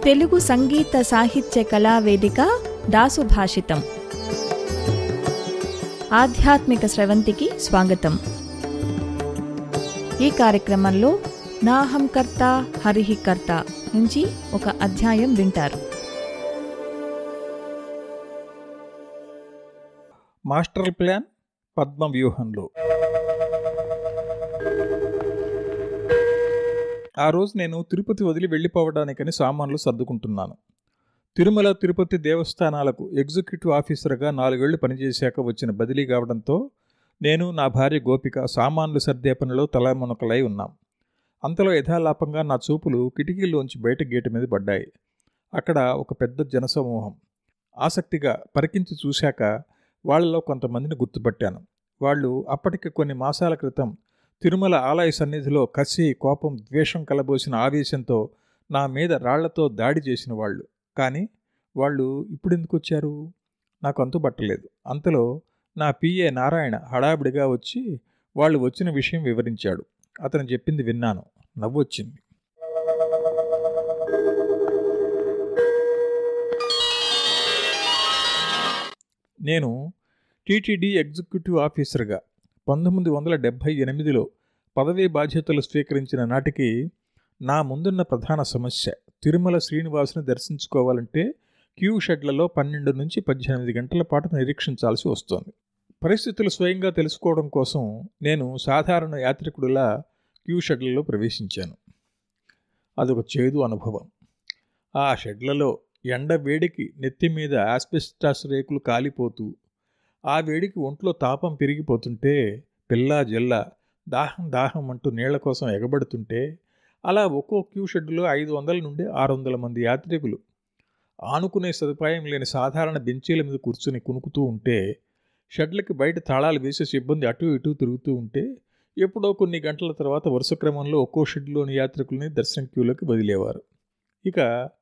తెలుగు సంగీత సాహిత్య కళా వేదిక దాసు భాషితం ఆధ్యాత్మిక స్రవంతికి స్వాగతం ఈ కార్యక్రమంలో నాహం కర్త హరిహి కర్త నుంచి ఒక అధ్యాయం వింటారు మాస్టర్ ప్లాన్ పద్మ వ్యూహంలో ఆ రోజు నేను తిరుపతి వదిలి వెళ్ళిపోవడానికని సామాన్లు సర్దుకుంటున్నాను తిరుమల తిరుపతి దేవస్థానాలకు ఎగ్జిక్యూటివ్ ఆఫీసర్గా నాలుగేళ్లు పనిచేశాక వచ్చిన బదిలీ కావడంతో నేను నా భార్య గోపిక సామాన్లు సర్దే పనిలో తలమునకలై ఉన్నాం అంతలో యథాలాపంగా నా చూపులు కిటికీలోంచి బయట గేటు మీద పడ్డాయి అక్కడ ఒక పెద్ద జనసమూహం ఆసక్తిగా పరికించి చూశాక వాళ్ళలో కొంతమందిని గుర్తుపట్టాను వాళ్ళు అప్పటికి కొన్ని మాసాల క్రితం తిరుమల ఆలయ సన్నిధిలో కసి కోపం ద్వేషం కలబోసిన ఆవేశంతో నా మీద రాళ్లతో దాడి చేసిన వాళ్ళు కానీ వాళ్ళు ఇప్పుడెందుకు వచ్చారు నాకు అంతుబట్టలేదు అంతలో నా పిఏ నారాయణ హడావిడిగా వచ్చి వాళ్ళు వచ్చిన విషయం వివరించాడు అతను చెప్పింది విన్నాను నవ్వొచ్చింది నేను టీటీడీ ఎగ్జిక్యూటివ్ ఆఫీసర్గా పంతొమ్మిది వందల డెబ్భై ఎనిమిదిలో పదవీ బాధ్యతలు స్వీకరించిన నాటికి నా ముందున్న ప్రధాన సమస్య తిరుమల శ్రీనివాసుని దర్శించుకోవాలంటే క్యూ షెడ్లలో పన్నెండు నుంచి పద్దెనిమిది గంటల పాటు నిరీక్షించాల్సి వస్తోంది పరిస్థితులు స్వయంగా తెలుసుకోవడం కోసం నేను సాధారణ యాత్రికుడిలా క్యూ షెడ్లలో ప్రవేశించాను అదొక చేదు అనుభవం ఆ షెడ్లలో ఎండ వేడికి నెత్తి మీద ఆస్బెస్టాస్ రేకులు కాలిపోతూ ఆ వేడికి ఒంట్లో తాపం పెరిగిపోతుంటే పిల్లా జిల్లా దాహం దాహం అంటూ నీళ్ల కోసం ఎగబడుతుంటే అలా ఒక్కో క్యూ షెడ్లో ఐదు వందల నుండి ఆరు వందల మంది యాత్రికులు ఆనుకునే సదుపాయం లేని సాధారణ బెంచీల మీద కూర్చుని కునుకుతూ ఉంటే షెడ్లకి బయట తాళాలు వేసే సిబ్బంది అటు ఇటు తిరుగుతూ ఉంటే ఎప్పుడో కొన్ని గంటల తర్వాత వరుస క్రమంలో ఒక్కో షెడ్లోని యాత్రికుల్ని దర్శనం క్యూలోకి వదిలేవారు ఇక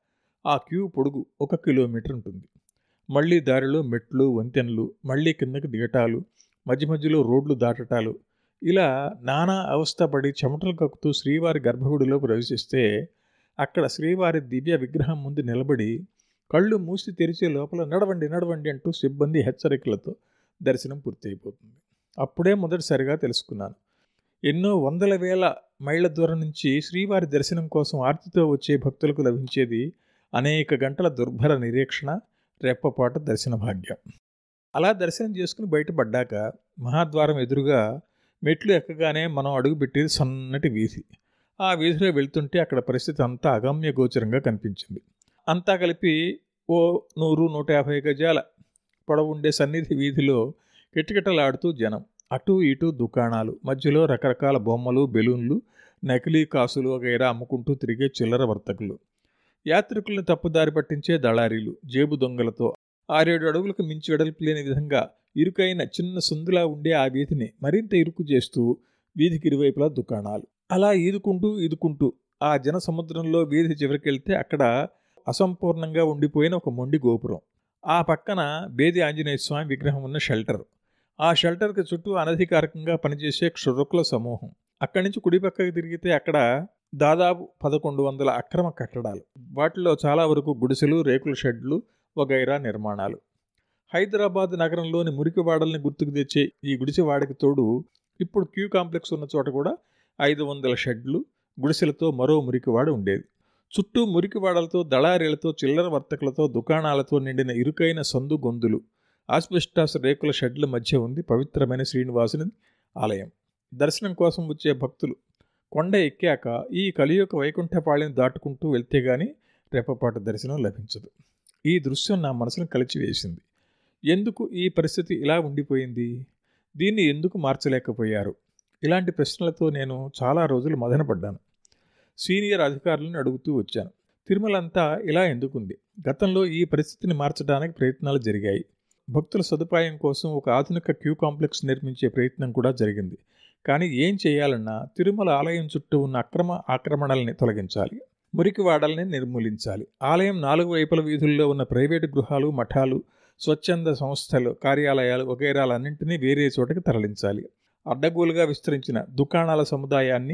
ఆ క్యూ పొడుగు ఒక కిలోమీటర్ ఉంటుంది మళ్ళీ దారిలో మెట్లు వంతెనలు మళ్ళీ కిందకి దిగటాలు మధ్య మధ్యలో రోడ్లు దాటటాలు ఇలా నానా అవస్థపడి చెమటలు కక్కుతూ శ్రీవారి గర్భగుడిలో ప్రవేశిస్తే అక్కడ శ్రీవారి దివ్య విగ్రహం ముందు నిలబడి కళ్ళు మూసి తెరిచే లోపల నడవండి నడవండి అంటూ సిబ్బంది హెచ్చరికలతో దర్శనం పూర్తయిపోతుంది అప్పుడే మొదటిసారిగా తెలుసుకున్నాను ఎన్నో వందల వేల మైళ్ళ దూరం నుంచి శ్రీవారి దర్శనం కోసం ఆర్తితో వచ్చే భక్తులకు లభించేది అనేక గంటల దుర్భర నిరీక్షణ రెప్పపాటు దర్శన భాగ్యం అలా దర్శనం చేసుకుని బయటపడ్డాక మహాద్వారం ఎదురుగా మెట్లు ఎక్కగానే మనం అడుగుపెట్టేది సన్నటి వీధి ఆ వీధిలో వెళ్తుంటే అక్కడ పరిస్థితి అంతా అగమ్య గోచరంగా కనిపించింది అంతా కలిపి ఓ నూరు నూట యాభై గజాల పొడవుండే సన్నిధి వీధిలో కిటకిటలాడుతూ జనం అటు ఇటు దుకాణాలు మధ్యలో రకరకాల బొమ్మలు బెలూన్లు నకిలీ కాసులు వగైరా అమ్ముకుంటూ తిరిగే చిల్లర వర్తకులు యాత్రికుల్ని తప్పుదారి పట్టించే దళారీలు జేబు దొంగలతో ఆరేడు అడుగులకు మించి వెడల్పు లేని విధంగా ఇరుకైన చిన్న సందులా ఉండే ఆ వీధిని మరింత ఇరుకు చేస్తూ వీధికి ఇరువైపులా దుకాణాలు అలా ఈదుకుంటూ ఈదుకుంటూ ఆ జన సముద్రంలో వీధి చివరికెళ్తే అక్కడ అసంపూర్ణంగా ఉండిపోయిన ఒక మొండి గోపురం ఆ పక్కన బేది ఆంజనేయ స్వామి విగ్రహం ఉన్న షెల్టర్ ఆ షెల్టర్కి చుట్టూ అనధికారికంగా పనిచేసే క్షురకుల సమూహం అక్కడి నుంచి కుడి పక్కకి తిరిగితే అక్కడ దాదాపు పదకొండు వందల అక్రమ కట్టడాలు వాటిలో చాలా వరకు గుడిసెలు రేకుల షెడ్లు వగైరా నిర్మాణాలు హైదరాబాద్ నగరంలోని మురికివాడల్ని గుర్తుకు తెచ్చే ఈ గుడిసెవాడకి తోడు ఇప్పుడు క్యూ కాంప్లెక్స్ ఉన్న చోట కూడా ఐదు వందల షెడ్లు గుడిసెలతో మరో మురికివాడ ఉండేది చుట్టూ మురికివాడలతో దళారీలతో చిల్లర వర్తకులతో దుకాణాలతో నిండిన ఇరుకైన సందు గొంతులు ఆస్బెస్టాస్ రేకుల షెడ్ల మధ్య ఉంది పవిత్రమైన శ్రీనివాసుని ఆలయం దర్శనం కోసం వచ్చే భక్తులు కొండ ఎక్కాక ఈ కలియుగ వైకుంఠపాళిని దాటుకుంటూ వెళ్తే గాని రెప్పపాటు దర్శనం లభించదు ఈ దృశ్యం నా మనసును కలిచివేసింది ఎందుకు ఈ పరిస్థితి ఇలా ఉండిపోయింది దీన్ని ఎందుకు మార్చలేకపోయారు ఇలాంటి ప్రశ్నలతో నేను చాలా రోజులు మదనపడ్డాను సీనియర్ అధికారులను అడుగుతూ వచ్చాను తిరుమల అంతా ఇలా ఎందుకుంది గతంలో ఈ పరిస్థితిని మార్చడానికి ప్రయత్నాలు జరిగాయి భక్తుల సదుపాయం కోసం ఒక ఆధునిక క్యూ కాంప్లెక్స్ నిర్మించే ప్రయత్నం కూడా జరిగింది కానీ ఏం చేయాలన్నా తిరుమల ఆలయం చుట్టూ ఉన్న అక్రమ ఆక్రమణల్ని తొలగించాలి మురికివాడల్ని నిర్మూలించాలి ఆలయం నాలుగు వైపుల వీధుల్లో ఉన్న ప్రైవేటు గృహాలు మఠాలు స్వచ్ఛంద సంస్థలు కార్యాలయాలు వగైరాలన్నింటినీ వేరే చోటకి తరలించాలి అడ్డగోలుగా విస్తరించిన దుకాణాల సముదాయాన్ని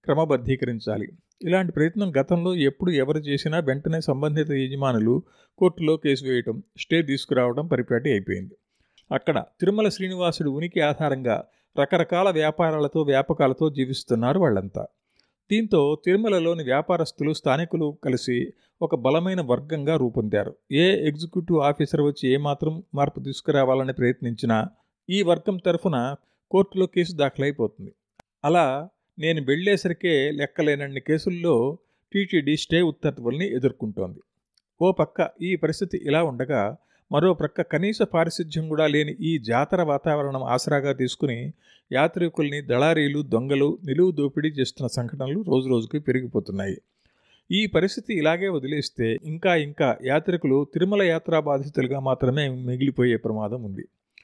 క్రమబద్ధీకరించాలి ఇలాంటి ప్రయత్నం గతంలో ఎప్పుడు ఎవరు చేసినా వెంటనే సంబంధిత యజమానులు కోర్టులో కేసు వేయటం స్టే తీసుకురావడం పరిపాటి అయిపోయింది అక్కడ తిరుమల శ్రీనివాసుడు ఉనికి ఆధారంగా రకరకాల వ్యాపారాలతో వ్యాపకాలతో జీవిస్తున్నారు వాళ్ళంతా దీంతో తిరుమలలోని వ్యాపారస్తులు స్థానికులు కలిసి ఒక బలమైన వర్గంగా రూపొందారు ఏ ఎగ్జిక్యూటివ్ ఆఫీసర్ వచ్చి ఏమాత్రం మార్పు తీసుకురావాలని ప్రయత్నించినా ఈ వర్గం తరఫున కోర్టులో కేసు దాఖలైపోతుంది అలా నేను వెళ్లేసరికే లెక్కలేనన్ని కేసుల్లో టీటీడీ స్టే ఉత్తర్వుల్ని ఎదుర్కొంటోంది ఓ పక్క ఈ పరిస్థితి ఇలా ఉండగా మరో ప్రక్క కనీస పారిశుధ్యం కూడా లేని ఈ జాతర వాతావరణం ఆసరాగా తీసుకుని యాత్రికుల్ని దళారీలు దొంగలు నిలువు దోపిడీ చేస్తున్న సంఘటనలు రోజురోజుకి పెరిగిపోతున్నాయి ఈ పరిస్థితి ఇలాగే వదిలేస్తే ఇంకా ఇంకా యాత్రికులు తిరుమల యాత్రా బాధితులుగా మాత్రమే మిగిలిపోయే ప్రమాదం ఉంది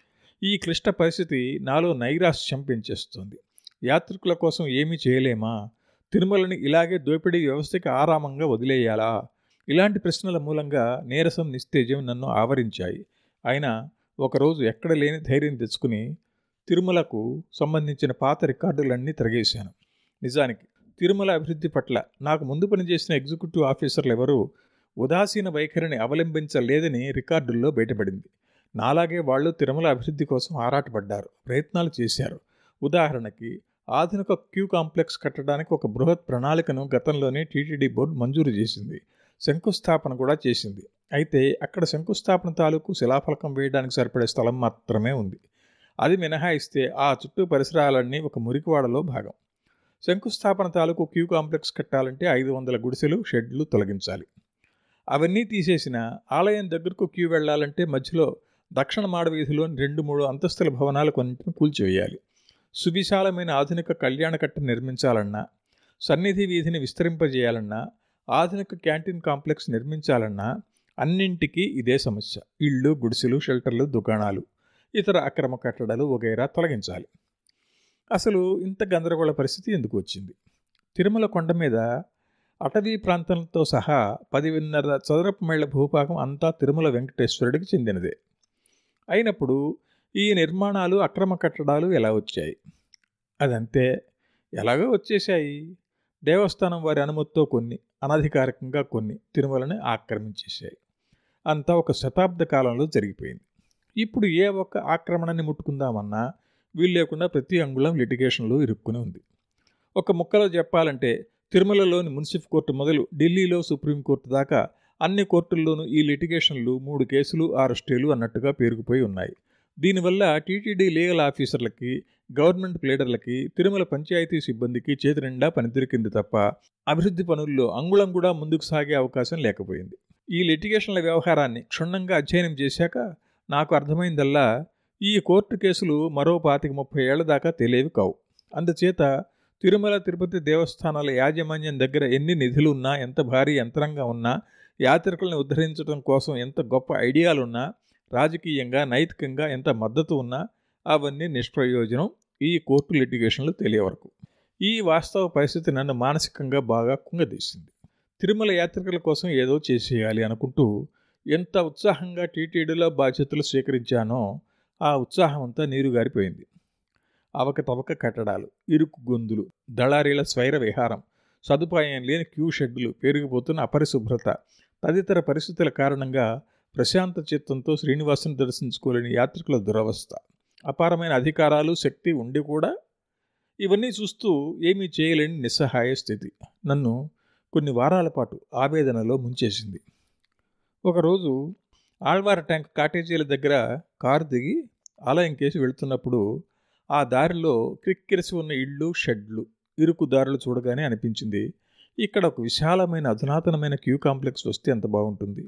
ఈ క్లిష్ట పరిస్థితి నాలో నైరాశ్యం పెంచేస్తుంది యాత్రికుల కోసం ఏమీ చేయలేమా తిరుమలని ఇలాగే దోపిడీ వ్యవస్థకి ఆరామంగా వదిలేయాలా ఇలాంటి ప్రశ్నల మూలంగా నీరసం నిస్తేజం నన్ను ఆవరించాయి అయినా ఒకరోజు ఎక్కడ లేని ధైర్యం తెచ్చుకుని తిరుమలకు సంబంధించిన పాత రికార్డులన్నీ తిరగేశాను నిజానికి తిరుమల అభివృద్ధి పట్ల నాకు ముందు పనిచేసిన ఎగ్జిక్యూటివ్ ఆఫీసర్లు ఎవరూ ఉదాసీన వైఖరిని అవలంబించలేదని రికార్డుల్లో బయటపడింది నాలాగే వాళ్ళు తిరుమల అభివృద్ధి కోసం ఆరాటపడ్డారు ప్రయత్నాలు చేశారు ఉదాహరణకి ఆధునిక క్యూ కాంప్లెక్స్ కట్టడానికి ఒక బృహత్ ప్రణాళికను గతంలోనే టీటీడీ బోర్డు మంజూరు చేసింది శంకుస్థాపన కూడా చేసింది అయితే అక్కడ శంకుస్థాపన తాలూకు శిలాఫలకం వేయడానికి సరిపడే స్థలం మాత్రమే ఉంది అది మినహాయిస్తే ఆ చుట్టూ పరిసరాలన్నీ ఒక మురికివాడలో భాగం శంకుస్థాపన తాలూకు క్యూ కాంప్లెక్స్ కట్టాలంటే ఐదు వందల గుడిసెలు షెడ్లు తొలగించాలి అవన్నీ తీసేసిన ఆలయం దగ్గరకు క్యూ వెళ్లాలంటే మధ్యలో దక్షిణ మాడ వీధిలోని రెండు మూడు అంతస్తుల భవనాలు కొన్నింటిని కూల్చివేయాలి సువిశాలమైన ఆధునిక కళ్యాణకట్ట నిర్మించాలన్నా సన్నిధి వీధిని విస్తరింపజేయాలన్నా ఆధునిక క్యాంటీన్ కాంప్లెక్స్ నిర్మించాలన్నా అన్నింటికీ ఇదే సమస్య ఇళ్ళు గుడిసెలు షెల్టర్లు దుకాణాలు ఇతర అక్రమ కట్టడాలు వగైరా తొలగించాలి అసలు ఇంత గందరగోళ పరిస్థితి ఎందుకు వచ్చింది తిరుమల కొండ మీద అటవీ ప్రాంతంతో సహా పదిన్నర చదరపు మైళ్ళ భూభాగం అంతా తిరుమల వెంకటేశ్వరుడికి చెందినదే అయినప్పుడు ఈ నిర్మాణాలు అక్రమ కట్టడాలు ఎలా వచ్చాయి అదంతే ఎలాగో వచ్చేసాయి దేవస్థానం వారి అనుమతితో కొన్ని అనధికారికంగా కొన్ని తిరుమలని ఆక్రమించేశాయి అంతా ఒక శతాబ్ద కాలంలో జరిగిపోయింది ఇప్పుడు ఏ ఒక్క ఆక్రమణని ముట్టుకుందామన్నా వీలు లేకుండా ప్రతి అంగుళం లిటిగేషన్లో ఇరుక్కుని ఉంది ఒక ముక్కలో చెప్పాలంటే తిరుమలలోని మున్సిఫ్ కోర్టు మొదలు ఢిల్లీలో సుప్రీంకోర్టు దాకా అన్ని కోర్టుల్లోనూ ఈ లిటిగేషన్లు మూడు కేసులు ఆరు స్టేలు అన్నట్టుగా పేరుకుపోయి ఉన్నాయి దీనివల్ల టీటీడీ లీగల్ ఆఫీసర్లకి గవర్నమెంట్ ప్లేడర్లకి తిరుమల పంచాయతీ సిబ్బందికి చేతి నిండా పని దొరికింది తప్ప అభివృద్ధి పనుల్లో అంగుళం కూడా ముందుకు సాగే అవకాశం లేకపోయింది ఈ లిటిగేషన్ల వ్యవహారాన్ని క్షుణ్ణంగా అధ్యయనం చేశాక నాకు అర్థమైందల్లా ఈ కోర్టు కేసులు మరో పాతిక ముప్పై ఏళ్ల దాకా తెలియవి కావు అందుచేత తిరుమల తిరుపతి దేవస్థానాల యాజమాన్యం దగ్గర ఎన్ని నిధులు ఉన్నా ఎంత భారీ యంత్రంగా ఉన్నా యాత్రికులను ఉద్ధరించడం కోసం ఎంత గొప్ప ఐడియాలున్నా రాజకీయంగా నైతికంగా ఎంత మద్దతు ఉన్నా అవన్నీ నిష్ప్రయోజనం ఈ కోర్టు లిటిగేషన్లు తెలియ వరకు ఈ వాస్తవ పరిస్థితి నన్ను మానసికంగా బాగా కుంగదీసింది తిరుమల యాత్రికుల కోసం ఏదో చేసేయాలి అనుకుంటూ ఎంత ఉత్సాహంగా టీటీడీలో బాధ్యతలు స్వీకరించానో ఆ ఉత్సాహం అంతా నీరుగారిపోయింది అవకతవక కట్టడాలు ఇరుకు గొంతులు దళారీల స్వైర విహారం సదుపాయం లేని క్యూ షెడ్లు పెరిగిపోతున్న అపరిశుభ్రత తదితర పరిస్థితుల కారణంగా ప్రశాంత చిత్తంతో శ్రీనివాసుని దర్శించుకోలేని యాత్రికుల దురవస్థ అపారమైన అధికారాలు శక్తి ఉండి కూడా ఇవన్నీ చూస్తూ ఏమీ చేయలేని నిస్సహాయ స్థితి నన్ను కొన్ని వారాల పాటు ఆవేదనలో ముంచేసింది ఒకరోజు ఆళ్వార ట్యాంక్ కాటేజీల దగ్గర కారు దిగి ఆలయం కేసి వెళుతున్నప్పుడు ఆ దారిలో క్రిక్కిరిసి ఉన్న ఇళ్ళు షెడ్లు ఇరుకు దారులు చూడగానే అనిపించింది ఇక్కడ ఒక విశాలమైన అధునాతనమైన క్యూ కాంప్లెక్స్ వస్తే ఎంత బాగుంటుంది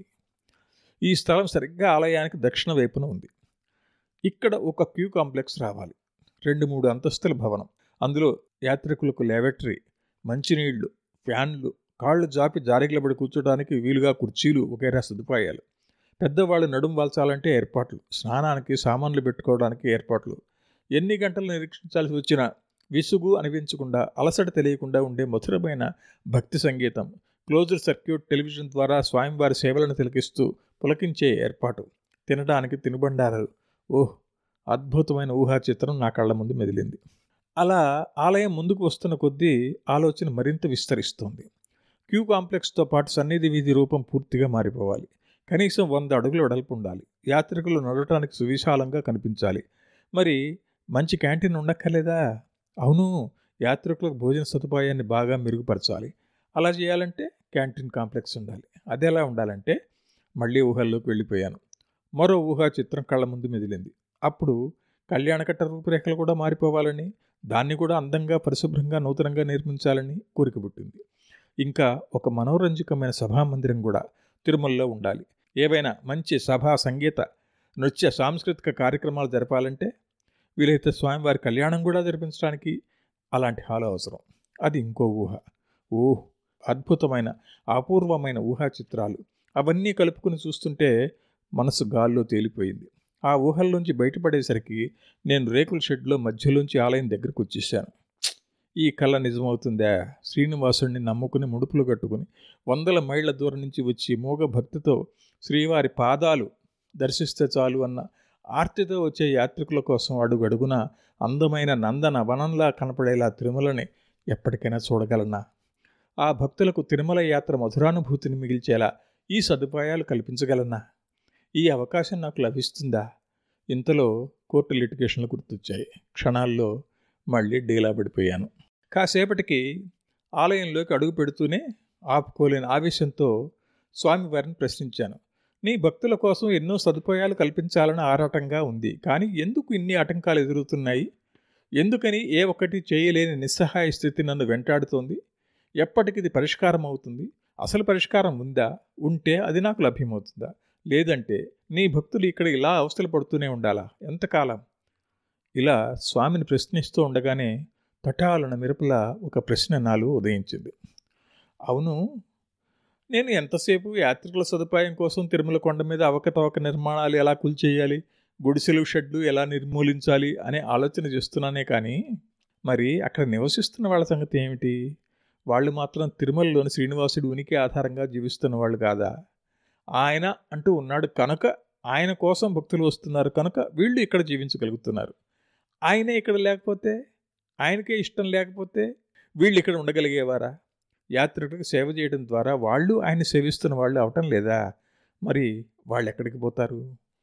ఈ స్థలం సరిగ్గా ఆలయానికి దక్షిణ వైపున ఉంది ఇక్కడ ఒక క్యూ కాంప్లెక్స్ రావాలి రెండు మూడు అంతస్తుల భవనం అందులో యాత్రికులకు ల్యాబెటరీ మంచినీళ్లు ఫ్యాన్లు కాళ్ళు జాపి జారిగిలబడి కూర్చోడానికి వీలుగా కుర్చీలు వగైరా సదుపాయాలు పెద్దవాళ్ళు నడుం వాల్చాలంటే ఏర్పాట్లు స్నానానికి సామాన్లు పెట్టుకోవడానికి ఏర్పాట్లు ఎన్ని గంటలు నిరీక్షించాల్సి వచ్చినా విసుగు అనిపించకుండా అలసట తెలియకుండా ఉండే మధురమైన భక్తి సంగీతం క్లోజ్డ్ సర్క్యూట్ టెలివిజన్ ద్వారా స్వామివారి సేవలను తిలకిస్తూ పులకించే ఏర్పాటు తినడానికి తినుబండారాలు ఓహ్ అద్భుతమైన ఊహా చిత్రం నా కళ్ళ ముందు మెదిలింది అలా ఆలయం ముందుకు వస్తున్న కొద్దీ ఆలోచన మరింత విస్తరిస్తోంది క్యూ కాంప్లెక్స్తో పాటు సన్నిధి వీధి రూపం పూర్తిగా మారిపోవాలి కనీసం వంద అడుగులు వెడల్పు ఉండాలి యాత్రికులు నడవటానికి సువిశాలంగా కనిపించాలి మరి మంచి క్యాంటీన్ ఉండక్కర్లేదా అవును యాత్రికులకు భోజన సదుపాయాన్ని బాగా మెరుగుపరచాలి అలా చేయాలంటే క్యాంటీన్ కాంప్లెక్స్ ఉండాలి అది ఎలా ఉండాలంటే మళ్ళీ ఊహల్లోకి వెళ్ళిపోయాను మరో ఊహా చిత్రం కళ్ళ ముందు మెదిలింది అప్పుడు కళ్యాణకట్ట రూపురేఖలు కూడా మారిపోవాలని దాన్ని కూడా అందంగా పరిశుభ్రంగా నూతనంగా నిర్మించాలని కోరిక పుట్టింది ఇంకా ఒక మనోరంజకమైన సభామందిరం కూడా తిరుమలలో ఉండాలి ఏవైనా మంచి సభా సంగీత నృత్య సాంస్కృతిక కార్యక్రమాలు జరపాలంటే వీలైతే స్వామివారి కళ్యాణం కూడా జరిపించడానికి అలాంటి హాలు అవసరం అది ఇంకో ఊహ ఊహ్ అద్భుతమైన అపూర్వమైన ఊహా చిత్రాలు అవన్నీ కలుపుకుని చూస్తుంటే మనసు గాల్లో తేలిపోయింది ఆ ఊహల్లోంచి బయటపడేసరికి నేను రేకుల షెడ్లో మధ్యలోంచి ఆలయం దగ్గరకు వచ్చేసాను ఈ కళ నిజమవుతుందా శ్రీనివాసుడిని నమ్ముకుని ముడుపులు కట్టుకుని వందల మైళ్ళ దూరం నుంచి వచ్చి మూగ భక్తితో శ్రీవారి పాదాలు దర్శిస్తే చాలు అన్న ఆర్తితో వచ్చే యాత్రికుల కోసం అడుగడుగున అందమైన నందన వనంలా కనపడేలా తిరుమలని ఎప్పటికైనా చూడగలనా ఆ భక్తులకు తిరుమల యాత్ర మధురానుభూతిని మిగిల్చేలా ఈ సదుపాయాలు కల్పించగలనా ఈ అవకాశం నాకు లభిస్తుందా ఇంతలో కోర్టు లిటిగేషన్లు గుర్తొచ్చాయి క్షణాల్లో మళ్ళీ డీలా పడిపోయాను కాసేపటికి ఆలయంలోకి అడుగు పెడుతూనే ఆపుకోలేని ఆవేశంతో స్వామివారిని ప్రశ్నించాను నీ భక్తుల కోసం ఎన్నో సదుపాయాలు కల్పించాలని ఆరాటంగా ఉంది కానీ ఎందుకు ఇన్ని ఆటంకాలు ఎదురుతున్నాయి ఎందుకని ఏ ఒక్కటి చేయలేని నిస్సహాయ స్థితి నన్ను వెంటాడుతోంది ఎప్పటికి ఇది పరిష్కారం అవుతుంది అసలు పరిష్కారం ఉందా ఉంటే అది నాకు లభ్యమవుతుందా లేదంటే నీ భక్తులు ఇక్కడ ఇలా అవస్థలు పడుతూనే ఉండాలా ఎంతకాలం ఇలా స్వామిని ప్రశ్నిస్తూ ఉండగానే తటాలన మిరపల ఒక ప్రశ్న నాలో ఉదయించింది అవును నేను ఎంతసేపు యాత్రికుల సదుపాయం కోసం తిరుమల కొండ మీద అవకతవక నిర్మాణాలు ఎలా కూల్చేయాలి గుడిసెలు షెడ్లు ఎలా నిర్మూలించాలి అనే ఆలోచన చేస్తున్నానే కానీ మరి అక్కడ నివసిస్తున్న వాళ్ళ సంగతి ఏమిటి వాళ్ళు మాత్రం తిరుమలలోని శ్రీనివాసుడి ఉనికి ఆధారంగా జీవిస్తున్న వాళ్ళు కాదా ఆయన అంటూ ఉన్నాడు కనుక ఆయన కోసం భక్తులు వస్తున్నారు కనుక వీళ్ళు ఇక్కడ జీవించగలుగుతున్నారు ఆయనే ఇక్కడ లేకపోతే ఆయనకే ఇష్టం లేకపోతే వీళ్ళు ఇక్కడ ఉండగలిగేవారా యాత్రికులకు సేవ చేయడం ద్వారా వాళ్ళు ఆయన సేవిస్తున్న వాళ్ళు అవటం లేదా మరి వాళ్ళు ఎక్కడికి పోతారు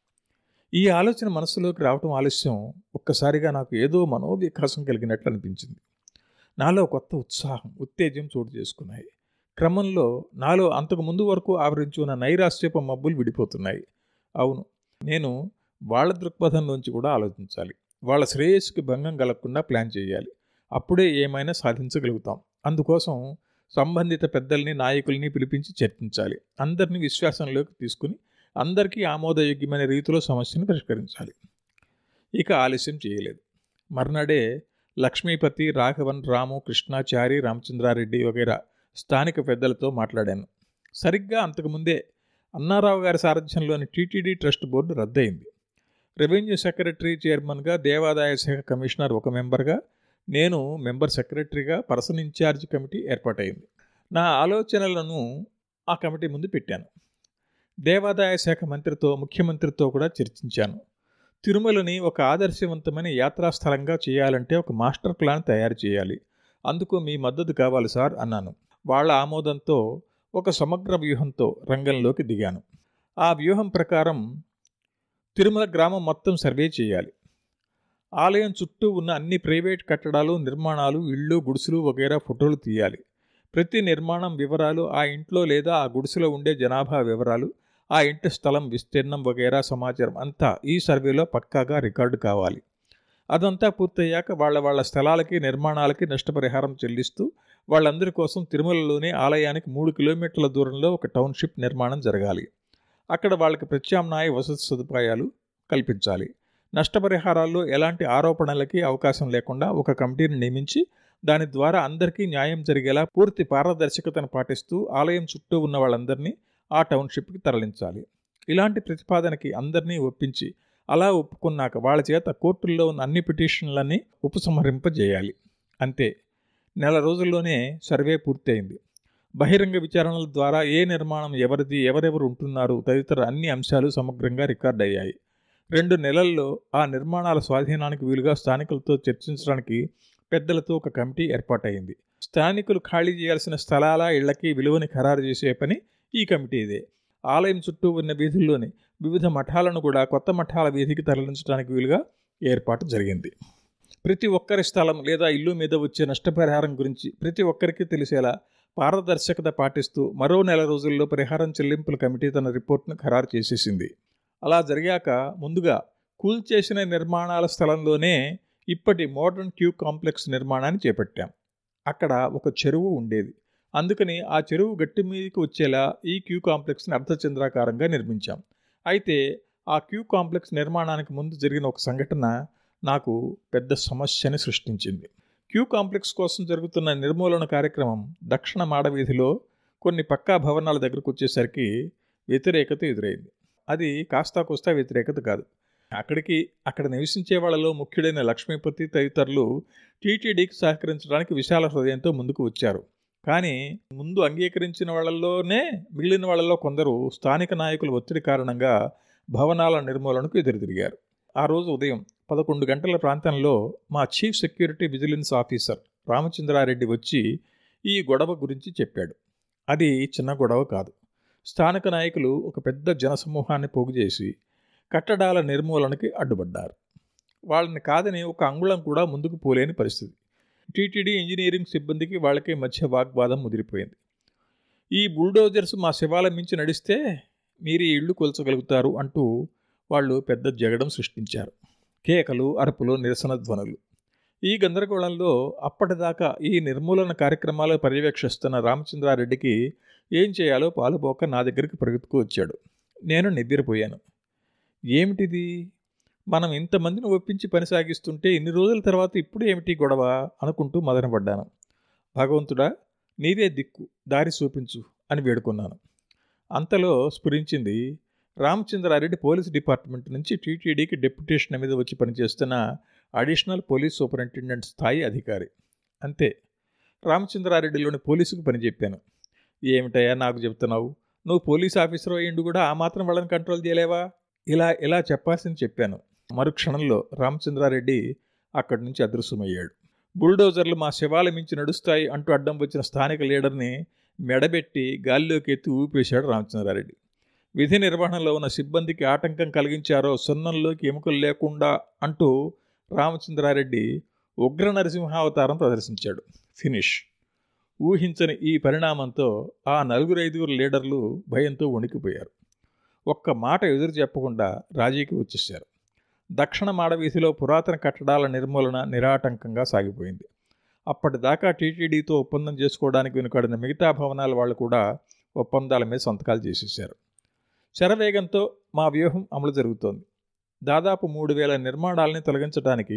ఈ ఆలోచన మనసులోకి రావటం ఆలస్యం ఒక్కసారిగా నాకు ఏదో మనోవికాసం కలిగినట్లు అనిపించింది నాలో కొత్త ఉత్సాహం ఉత్తేజం చోటు చేసుకున్నాయి క్రమంలో నాలో అంతకు ముందు వరకు ఆవరించి ఉన్న నైరాశ్యప మబ్బులు విడిపోతున్నాయి అవును నేను వాళ్ళ దృక్పథంలోంచి కూడా ఆలోచించాలి వాళ్ళ శ్రేయస్సుకి భంగం కలగకుండా ప్లాన్ చేయాలి అప్పుడే ఏమైనా సాధించగలుగుతాం అందుకోసం సంబంధిత పెద్దల్ని నాయకుల్ని పిలిపించి చర్చించాలి అందరినీ విశ్వాసంలోకి తీసుకుని అందరికీ ఆమోదయోగ్యమైన రీతిలో సమస్యను పరిష్కరించాలి ఇక ఆలస్యం చేయలేదు మర్నాడే లక్ష్మీపతి రాఘవన్ రాము కృష్ణాచారి రామచంద్రారెడ్డి వగైరా స్థానిక పెద్దలతో మాట్లాడాను సరిగ్గా అంతకుముందే అన్నారావు గారి సారథ్యంలోని టీటీడీ ట్రస్ట్ బోర్డు రద్దయింది రెవెన్యూ సెక్రటరీ చైర్మన్గా దేవాదాయ శాఖ కమిషనర్ ఒక మెంబర్గా నేను మెంబర్ సెక్రటరీగా పర్సన్ ఇన్ఛార్జ్ కమిటీ ఏర్పాటైంది నా ఆలోచనలను ఆ కమిటీ ముందు పెట్టాను దేవాదాయ శాఖ మంత్రితో ముఖ్యమంత్రితో కూడా చర్చించాను తిరుమలని ఒక ఆదర్శవంతమైన యాత్రాస్థలంగా చేయాలంటే ఒక మాస్టర్ ప్లాన్ తయారు చేయాలి అందుకు మీ మద్దతు కావాలి సార్ అన్నాను వాళ్ళ ఆమోదంతో ఒక సమగ్ర వ్యూహంతో రంగంలోకి దిగాను ఆ వ్యూహం ప్రకారం తిరుమల గ్రామం మొత్తం సర్వే చేయాలి ఆలయం చుట్టూ ఉన్న అన్ని ప్రైవేట్ కట్టడాలు నిర్మాణాలు ఇళ్ళు గుడిసెలు వగైరా ఫోటోలు తీయాలి ప్రతి నిర్మాణం వివరాలు ఆ ఇంట్లో లేదా ఆ గుడిసెలో ఉండే జనాభా వివరాలు ఆ ఇంటి స్థలం విస్తీర్ణం వగైరా సమాచారం అంతా ఈ సర్వేలో పక్కాగా రికార్డు కావాలి అదంతా పూర్తయ్యాక వాళ్ళ వాళ్ళ స్థలాలకి నిర్మాణాలకి నష్టపరిహారం చెల్లిస్తూ వాళ్ళందరి కోసం తిరుమలలోని ఆలయానికి మూడు కిలోమీటర్ల దూరంలో ఒక టౌన్షిప్ నిర్మాణం జరగాలి అక్కడ వాళ్ళకి ప్రత్యామ్నాయ వసతి సదుపాయాలు కల్పించాలి నష్టపరిహారాల్లో ఎలాంటి ఆరోపణలకి అవకాశం లేకుండా ఒక కమిటీని నియమించి దాని ద్వారా అందరికీ న్యాయం జరిగేలా పూర్తి పారదర్శకతను పాటిస్తూ ఆలయం చుట్టూ ఉన్న వాళ్ళందరినీ ఆ టౌన్షిప్కి తరలించాలి ఇలాంటి ప్రతిపాదనకి అందరినీ ఒప్పించి అలా ఒప్పుకున్నాక వాళ్ళ చేత కోర్టుల్లో ఉన్న అన్ని పిటిషన్లన్నీ ఉపసంహరింపజేయాలి అంతే నెల రోజుల్లోనే సర్వే పూర్తయింది బహిరంగ విచారణల ద్వారా ఏ నిర్మాణం ఎవరిది ఎవరెవరు ఉంటున్నారు తదితర అన్ని అంశాలు సమగ్రంగా రికార్డ్ అయ్యాయి రెండు నెలల్లో ఆ నిర్మాణాల స్వాధీనానికి వీలుగా స్థానికులతో చర్చించడానికి పెద్దలతో ఒక కమిటీ ఏర్పాటైంది స్థానికులు ఖాళీ చేయాల్సిన స్థలాల ఇళ్లకి విలువని ఖరారు చేసే పని ఈ కమిటీదే ఆలయం చుట్టూ ఉన్న వీధుల్లోని వివిధ మఠాలను కూడా కొత్త మఠాల వీధికి తరలించడానికి వీలుగా ఏర్పాటు జరిగింది ప్రతి ఒక్కరి స్థలం లేదా ఇల్లు మీద వచ్చే నష్టపరిహారం గురించి ప్రతి ఒక్కరికి తెలిసేలా పారదర్శకత పాటిస్తూ మరో నెల రోజుల్లో పరిహారం చెల్లింపుల కమిటీ తన రిపోర్ట్ను ఖరారు చేసేసింది అలా జరిగాక ముందుగా కూల్చేసిన నిర్మాణాల స్థలంలోనే ఇప్పటి మోడర్న్ క్యూ కాంప్లెక్స్ నిర్మాణాన్ని చేపట్టాం అక్కడ ఒక చెరువు ఉండేది అందుకని ఆ చెరువు గట్టి మీదకి వచ్చేలా ఈ క్యూ కాంప్లెక్స్ని అర్ధచంద్రాకారంగా నిర్మించాం అయితే ఆ క్యూ కాంప్లెక్స్ నిర్మాణానికి ముందు జరిగిన ఒక సంఘటన నాకు పెద్ద సమస్యని సృష్టించింది క్యూ కాంప్లెక్స్ కోసం జరుగుతున్న నిర్మూలన కార్యక్రమం దక్షిణ మాడవీధిలో కొన్ని పక్కా భవనాల దగ్గరకు వచ్చేసరికి వ్యతిరేకత ఎదురైంది అది కాస్తా కోస్తా వ్యతిరేకత కాదు అక్కడికి అక్కడ నివసించే వాళ్ళలో ముఖ్యుడైన లక్ష్మీపతి తదితరులు టీటీడీకి సహకరించడానికి విశాల హృదయంతో ముందుకు వచ్చారు కానీ ముందు అంగీకరించిన వాళ్ళల్లోనే మిగిలిన వాళ్ళలో కొందరు స్థానిక నాయకుల ఒత్తిడి కారణంగా భవనాల నిర్మూలనకు ఎదురుతిరిగారు ఆ రోజు ఉదయం పదకొండు గంటల ప్రాంతంలో మా chief security vigilance officer Ramachandra Reddy వచ్చి ఈ గొడవ గురించి చెప్పాడు అది చిన్న గొడవ కాదు స్థానిక నాయకులు ఒక పెద్ద జనసమూహాన్ని పోగు చేసి కట్టడాల నిర్మూలనకి అడ్డుపడ్డారు వాళ్ళని కాదని ఒక అంగుళం కూడా ముందుకు పోలేని పరిస్థితి టీటీడీ ఇంజనీరింగ్ సిబ్బందికి వాళ్ళకి మధ్య వాగ్వాదం ముదిరిపోయింది ఈ బుల్డోజర్స్ మా శివాలయం మించి నడిస్తే మీరు ఈ ఇళ్ళు కొల్చగలుగుతారు అంటూ వాళ్ళు పెద్ద జగడం సృష్టించారు కేకలు అరుపులు నిరసన ధ్వనులు ఈ గందరగోళంలో అప్పటిదాకా ఈ నిర్మూలన కార్యక్రమాలు పర్యవేక్షిస్తున్న రామచంద్రారెడ్డికి ఏం చేయాలో పాలుపోక నా దగ్గరికి పరిగెత్తుకు వచ్చాడు నేను నిద్రపోయాను ఏమిటిది మనం ఇంతమందిని ఒప్పించి పని సాగిస్తుంటే ఇన్ని రోజుల తర్వాత ఇప్పుడు ఏమిటి గొడవ అనుకుంటూ మదనపడ్డాను భగవంతుడా నీవే దిక్కు దారి చూపించు అని వేడుకున్నాను అంతలో స్ఫురించింది రామచంద్రారెడ్డి పోలీస్ డిపార్ట్మెంట్ నుంచి టీటీడీకి డెప్యుటేషన్ మీద వచ్చి పనిచేస్తున్న అడిషనల్ పోలీస్ సూపరింటెండెంట్ స్థాయి అధికారి అంతే రామచంద్రారెడ్డిలోని పోలీసుకు పని చెప్పాను ఏమిటయ్యా నాకు చెప్తున్నావు నువ్వు పోలీస్ ఆఫీసర్ అయ్యిండు కూడా ఆ మాత్రం వాళ్ళని కంట్రోల్ చేయలేవా ఇలా ఇలా చెప్పాల్సింది చెప్పాను మరుక్షణంలో రామచంద్రారెడ్డి అక్కడి నుంచి అదృశ్యమయ్యాడు బుల్డోజర్లు మా శివాలయం మించి నడుస్తాయి అంటూ అడ్డం వచ్చిన స్థానిక లీడర్ని మెడబెట్టి గాల్లోకి ఎత్తి ఊపేశాడు రామచంద్రారెడ్డి విధి నిర్వహణలో ఉన్న సిబ్బందికి ఆటంకం కలిగించారో సున్నంలోకి ఎముకలు లేకుండా అంటూ రామచంద్రారెడ్డి ఉగ్ర నరసింహావతారం ప్రదర్శించాడు ఫినిష్ ఊహించని ఈ పరిణామంతో ఆ నలుగురు ఐదుగురు లీడర్లు భయంతో వణికిపోయారు ఒక్క మాట ఎదురు చెప్పకుండా రాజీకి వచ్చేశారు దక్షిణ మాడవీధిలో పురాతన కట్టడాల నిర్మూలన నిరాటంకంగా సాగిపోయింది అప్పటిదాకా టీటీడీతో ఒప్పందం చేసుకోవడానికి వెనుకాడిన మిగతా భవనాల వాళ్ళు కూడా ఒప్పందాల మీద సంతకాలు చేసేశారు శరవేగంతో మా వ్యూహం అమలు జరుగుతోంది దాదాపు మూడు వేల నిర్మాణాలని తొలగించడానికి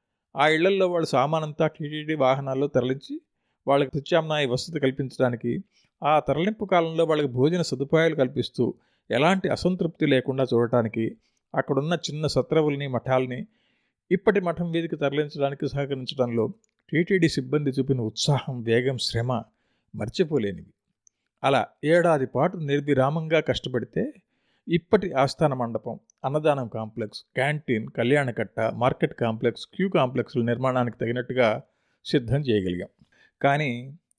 ఆ ఇళ్లల్లో వాళ్ళ సామానంతా టీటీడీ వాహనాల్లో తరలించి వాళ్ళకి ప్రత్యామ్నాయ వసతి కల్పించడానికి ఆ తరలింపు కాలంలో వాళ్ళకి భోజన సదుపాయాలు కల్పిస్తూ ఎలాంటి అసంతృప్తి లేకుండా చూడటానికి అక్కడున్న చిన్న సత్రవుల్ని మఠాల్ని ఇప్పటి మఠం వీధికి తరలించడానికి సహకరించడంలో టీటీడీ సిబ్బంది చూపిన ఉత్సాహం వేగం శ్రమ మర్చిపోలేనివి అలా ఏడాది పాటు నిర్విరామంగా కష్టపడితే ఇప్పటి ఆస్థాన మండపం అన్నదానం complex canteen Kalyanakatta market complex queue కాంప్లెక్స్ల నిర్మాణానికి తగినట్టుగా సిద్ధం చేయగలిగాం కానీ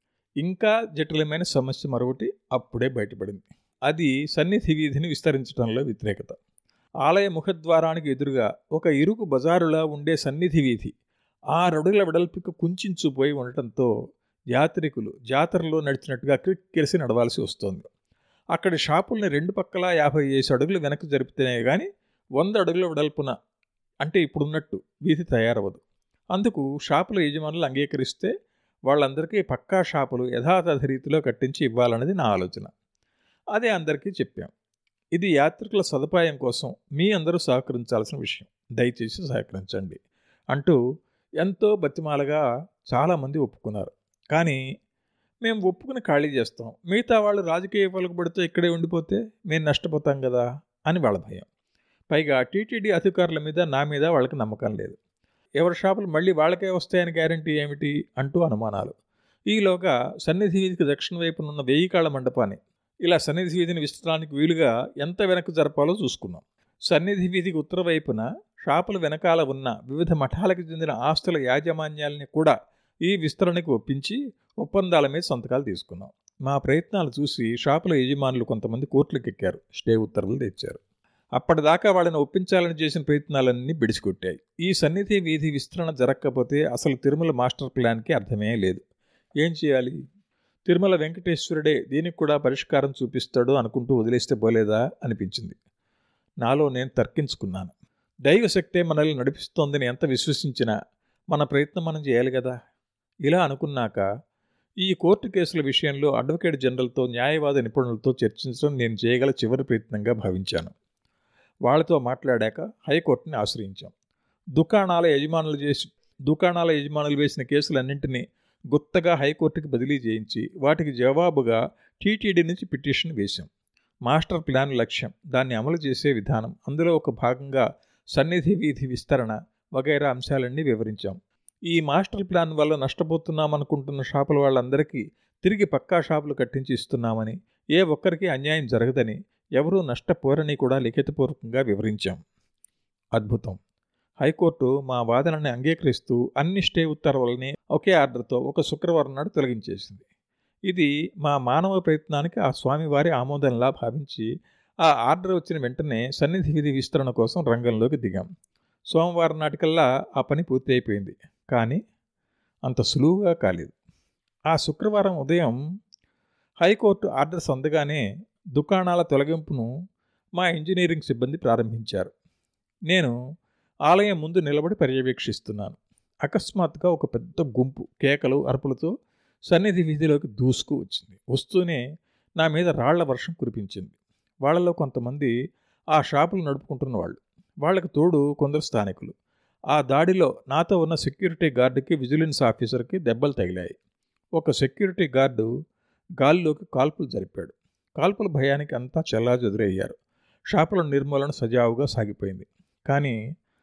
ఇంకా జటిలమైన సమస్య మరొకటి అప్పుడే బయటపడింది అది సన్నిధి వీధిని విస్తరించడంలో వ్యతిరేకత ఆలయ ముఖద్వారానికి ఎదురుగా ఒక ఇరుకు బజారులా ఉండే సన్నిధి వీధి ఆరడుగుల వెడల్పుకు కుంచుకుపోయి ఉండటంతో యాత్రికులు జాతరలో నడిచినట్టుగా క్రిక్కిరిసి నడవాల్సి వస్తోంది అక్కడి షాపుల్ని రెండు పక్కల యాభై ఏసు అడుగులు వెనక్కి జరిపితేనే కానీ వంద అడుగుల వెడల్పున అంటే ఇప్పుడున్నట్టు వీధి తయారవ్వదు అందుకు షాపుల యజమానులు అంగీకరిస్తే వాళ్ళందరికీ పక్కా షాపులు యథాతథ రీతిలో కట్టించి ఇవ్వాలన్నది నా ఆలోచన అదే అందరికీ చెప్పాం ఇది యాత్రికుల సదుపాయం కోసం మీ అందరూ సహకరించాల్సిన విషయం దయచేసి సహకరించండి అంటూ ఎంతో బతిమాలగా చాలామంది ఒప్పుకున్నారు కానీ మేము ఒప్పుకుని ఖాళీ చేస్తాం మిగతా వాళ్ళు రాజకీయ పలుకుబడితో ఇక్కడే ఉండిపోతే మేము నష్టపోతాం కదా అని వాళ్ళ భయం పైగా టీటీడీ అధికారుల మీద నా మీద వాళ్ళకి నమ్మకం లేదు ఎవరి షాపులు మళ్ళీ వాళ్ళకే వస్తాయని గ్యారంటీ ఏమిటి అంటూ అనుమానాలు ఈలోగా సన్నిధి వీధికి దక్షిణ వైపునున్న వెయ్యి కాళ్ళ మండపాన్ని ఇలా సన్నిధి వీధిని విస్తరానికి వీలుగా ఎంత వెనక్కి జరపాలో చూసుకున్నాం సన్నిధి వీధికి ఉత్తర వైపున షాపుల వెనకాల ఉన్న వివిధ మఠాలకు చెందిన ఆస్తుల యాజమాన్యాలని కూడా ఈ విస్తరణకు ఒప్పించి ఒప్పందాల మీద సంతకాలు తీసుకున్నాం మా ప్రయత్నాలు చూసి షాపుల యజమానులు కొంతమంది కోర్టులకు ఎక్కారు స్టే ఉత్తర్వులు తెచ్చారు అప్పటిదాకా వాళ్ళని ఒప్పించాలని చేసిన ప్రయత్నాలన్నీ బిడిచికొట్టాయి ఈ సన్నిధి వీధి విస్తరణ జరగకపోతే అసలు తిరుమల మాస్టర్ ప్లాన్కి అర్థమే లేదు ఏం చేయాలి తిరుమల వెంకటేశ్వరుడే దీనికి కూడా పరిష్కారం చూపిస్తాడు అనుకుంటూ వదిలేస్తే పోలేదా అనిపించింది నాలో నేను తర్కించుకున్నాను దైవశక్తే మనల్ని నడిపిస్తోందని ఎంత విశ్వసించినా మన ప్రయత్నం మనం చేయాలి కదా ఇలా అనుకున్నాక ఈ కోర్టు కేసుల విషయంలో అడ్వకేట్ జనరల్తో న్యాయవాద నిపుణులతో చర్చించడం నేను చేయగల చివరి ప్రయత్నంగా భావించాను వాళ్ళతో మాట్లాడాక హైకోర్టుని ఆశ్రయించాం దుకాణాల యజమానులు చేసి దుకాణాల యజమానులు వేసిన కేసులన్నింటినీ గుత్తగా హైకోర్టుకి బదిలీ చేయించి వాటికి జవాబుగా టీటీడీ నుంచి పిటిషన్ వేశాం మాస్టర్ ప్లాన్ లక్ష్యం దాన్ని అమలు చేసే విధానం అందులో ఒక భాగంగా సన్నిధి వీధి విస్తరణ వగైరా అంశాలన్నీ వివరించాం ఈ మాస్టర్ ప్లాన్ వల్ల నష్టపోతున్నామనుకుంటున్న షాపుల వాళ్ళందరికీ తిరిగి పక్కా షాపులు కట్టించి ఇస్తున్నామని ఏ ఒక్కరికి అన్యాయం జరగదని ఎవరూ నష్టపోరని కూడా లిఖితపూర్వకంగా వివరించాం అద్భుతం హైకోర్టు మా వాదనని అంగీకరిస్తూ అన్ని స్టే ఉత్తర్వులని ఒకే ఆర్డర్తో ఒక శుక్రవారం నాడు తొలగించేసింది ఇది మా మానవ ప్రయత్నానికి ఆ స్వామివారి ఆమోదంలా భావించి ఆ ఆర్డర్ వచ్చిన వెంటనే సన్నిధి విధి విస్తరణ కోసం రంగంలోకి దిగాం సోమవారం నాటికల్లా ఆ పని పూర్తి అయిపోయింది కానీ అంత సులువుగా కాలేదు ఆ శుక్రవారం ఉదయం హైకోర్టు ఆర్డర్స్ అందగానే దుకాణాల తొలగింపును మా ఇంజనీరింగ్ సిబ్బంది ప్రారంభించారు నేను ఆలయం ముందు నిలబడి పర్యవేక్షిస్తున్నాను అకస్మాత్తుగా ఒక పెద్ద గుంపు కేకలు అరుపులతో సన్నిధి వీధిలోకి దూసుకు వచ్చింది వస్తూనే నా మీద రాళ్ల వర్షం కురిపించింది వాళ్ళలో కొంతమంది ఆ షాపులు నడుపుకుంటున్న వాళ్ళు వాళ్ళకి తోడు కొందరు స్థానికులు ఆ దాడిలో నాతో ఉన్న సెక్యూరిటీ గార్డుకి విజిలెన్స్ ఆఫీసర్కి దెబ్బలు తగిలాయి ఒక సెక్యూరిటీ గార్డు గాలిలోకి కాల్పులు జరిపాడు కాల్పుల భయానికి అంతా చెల్లాచెదురయ్యారు షాపుల నిర్మూలన సజావుగా సాగిపోయింది కానీ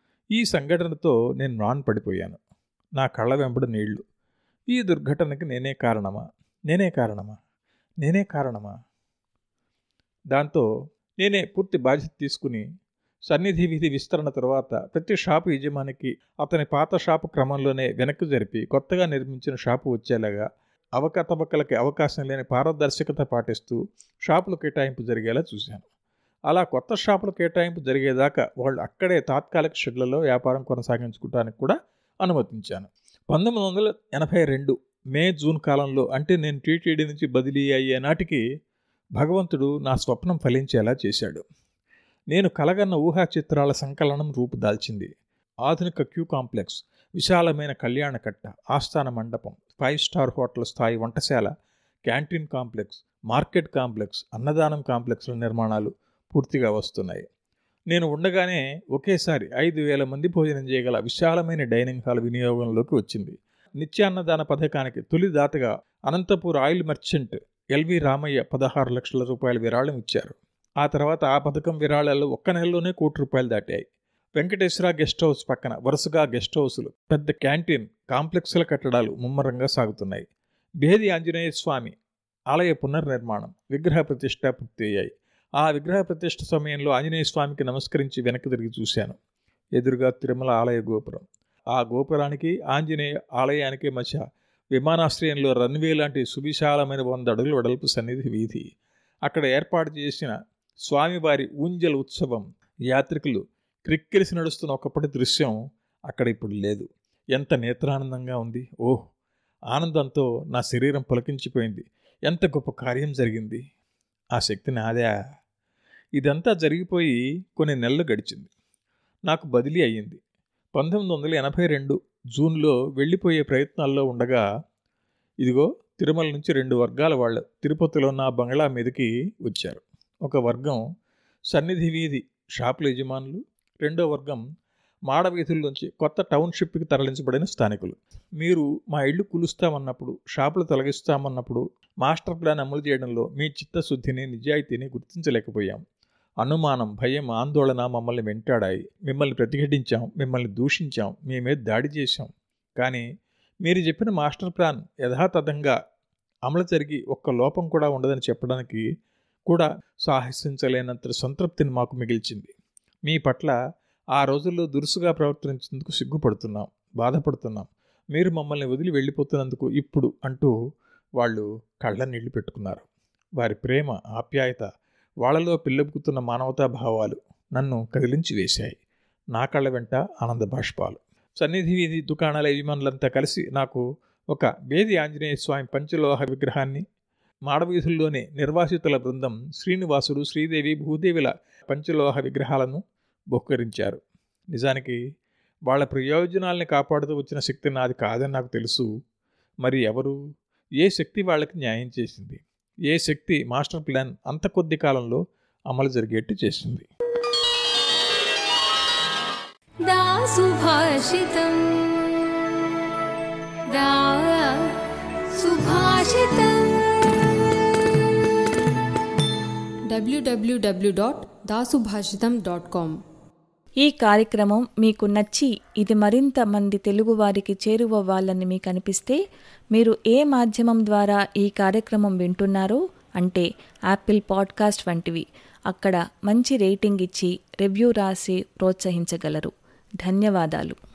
ఈ సంఘటనతో నేను నాన్ పడిపోయాను నా కళ్ళ వెంబడి నీళ్లు ఈ దుర్ఘటనకి నేనే కారణమా నేనే కారణమా నేనే కారణమా దాంతో నేనే పూర్తి బాధ్యత తీసుకుని సన్నిధి విధి విస్తరణ తర్వాత ప్రతి షాపు యజమానికి అతని పాత షాపు క్రమంలోనే వెనక్కి జరిపి కొత్తగా నిర్మించిన షాపు వచ్చేలాగా అవకతవకలకి అవకాశం లేని పారదర్శకత పాటిస్తూ షాపుల కేటాయింపు జరిగేలా చూశాను అలా కొత్త షాపుల కేటాయింపు జరిగేదాకా వాళ్ళు అక్కడే తాత్కాలిక షెడ్లలో వ్యాపారం కొనసాగించుకోవడానికి కూడా అనుమతించాను పంతొమ్మిది వందల ఎనభై రెండు మే జూన్ కాలంలో అంటే నేను టీటీడీ నుంచి బదిలీ అయ్యే నాటికి భగవంతుడు నా స్వప్నం ఫలించేలా చేశాడు నేను కలగన్న ఊహా చిత్రాల సంకలనం రూపుదాల్చింది ఆధునిక క్యూ కాంప్లెక్స్ విశాలమైన కళ్యాణ కట్ట ఆస్థాన మండపం ఫైవ్ స్టార్ హోటల్ స్థాయి వంటశాల క్యాంటీన్ కాంప్లెక్స్ మార్కెట్ కాంప్లెక్స్ అన్నదానం కాంప్లెక్స్ల నిర్మాణాలు పూర్తిగా వస్తున్నాయి నేను ఉండగానే ఒకేసారి ఐదు వేల మంది భోజనం చేయగల విశాలమైన డైనింగ్ హాల్ వినియోగంలోకి వచ్చింది నిత్యాన్నదాన పథకానికి తొలి దాతగా Anantapur oil merchant L V Ramaiah పదహారు లక్షల రూపాయల విరాళం ఇచ్చారు ఆ తర్వాత ఆ పథకం విరాళాలు ఒక్క నెలలోనే కోటి రూపాయలు దాటాయి వెంకటేశ్వర గెస్ట్ హౌస్ పక్కన వరుసగా గెస్ట్ హౌసులు పెద్ద క్యాంటీన్ కాంప్లెక్స్ల కట్టడాలు ముమ్మరంగా సాగుతున్నాయి భేది ఆంజనేయ స్వామి ఆలయ పునర్నిర్మాణం విగ్రహ ప్రతిష్ట పూర్తి అయ్యాయి ఆ విగ్రహ ప్రతిష్ఠ సమయంలో ఆంజనేయ స్వామికి నమస్కరించి వెనక్కి తిరిగి చూశాను ఎదురుగా తిరుమల ఆలయ గోపురం ఆ గోపురానికి ఆంజనేయ ఆలయానికి మధ్య విమానాశ్రయంలో రన్వే లాంటి సువిశాలమైన వంద అడుగుల వెడల్పు సన్నిధి వీధి అక్కడ ఏర్పాటు చేసిన స్వామివారి ఊంజల్ ఉత్సవం యాత్రికులు క్రిక్కిరిసి నడుస్తున్న ఒకప్పటి దృశ్యం అక్కడ ఇప్పుడు లేదు ఎంత నేత్రానందంగా ఉంది ఓహ్ ఆనందంతో నా శరీరం పులకించిపోయింది ఎంత గొప్ప కార్యం జరిగింది ఆ శక్తి నాదా ఇదంతా జరిగిపోయి కొన్ని నెలలు గడిచింది నాకు బదిలీ అయ్యింది పంతొమ్మిది వందల ఎనభై రెండు జూన్లో వెళ్ళిపోయే ప్రయత్నాల్లో ఉండగా ఇదిగో తిరుమల నుంచి రెండు వర్గాల వాళ్ళు తిరుపతిలో నా బంగ్లా మీదకి వచ్చారు ఒక వర్గం సన్నిధి వీధి షాపుల యజమానులు రెండో వర్గం మాడవీధుల్లోంచి కొత్త టౌన్షిప్కి తరలించబడిన స్థానికులు మీరు మా ఇళ్ళు కూలుస్తామన్నప్పుడు షాపులు తొలగిస్తామన్నప్పుడు మాస్టర్ ప్లాన్ అమలు చేయడంలో మీ చిత్తశుద్ధిని నిజాయితీని గుర్తించలేకపోయాం అనుమానం భయం ఆందోళన మమ్మల్ని వెంటాడాయి మిమ్మల్ని ప్రతిఘటించాం మిమ్మల్ని దూషించాం మీ మీద దాడి చేశాం కానీ మీరు చెప్పిన మాస్టర్ ప్లాన్ యథాతథంగా అమలు జరిగి ఒక్క లోపం కూడా ఉండదని చెప్పడానికి కూడా సాహసించలేనంత సంతృప్తిని మాకు మిగిల్చింది మీ పట్ల ఆ రోజుల్లో దురుసుగా ప్రవర్తించేందుకు సిగ్గుపడుతున్నాం బాధపడుతున్నాం మీరు మమ్మల్ని వదిలి వెళ్ళిపోతున్నందుకు ఇప్పుడు అంటూ వాళ్ళు కళ్ళ నీళ్లు పెట్టుకున్నారు వారి ప్రేమ ఆప్యాయత వాళ్ళలో పిల్లబుకుతున్న మానవతా భావాలు నన్ను కదిలించి వేశాయి నా కళ్ళ వెంట ఆనంద బాష్పాలు సన్నిధి వీధి దుకాణాల యజమానులంతా కలిసి నాకు ఒక వేది ఆంజనేయ స్వామి పంచలోహ విగ్రహాన్ని మాడవీధుల్లోని నిర్వాసితుల బృందం శ్రీనివాసుడు శ్రీదేవి భూదేవిల పంచలోహ విగ్రహాలను బహుకరించారు నిజానికి వాళ్ళ ప్రయోజనాల్ని కాపాడుతూ వచ్చిన శక్తి నాది కాదని నాకు తెలుసు మరి ఎవరు ఏ శక్తి వాళ్ళకి న్యాయం చేసింది ఏ శక్తి మాస్టర్ ప్లాన్ అంత కొద్ది కాలంలో అమలు జరిగేట్టు చేసింది दा सुभाषितम् दा सुभाषितम् www.dasubhashitam.com ఈ కార్యక్రమం మీకు నచ్చి ఇది మరింత మంది తెలుగువారికి చేరువవ్వాలని మీకు అనిపిస్తే మీరు ఏ మాధ్యమం ద్వారా ఈ కార్యక్రమం వింటున్నారో అంటే యాపిల్ పాడ్కాస్ట్ వంటివి అక్కడ మంచి రేటింగ్ ఇచ్చి రివ్యూ రాసి ప్రోత్సహించగలరు ధన్యవాదాలు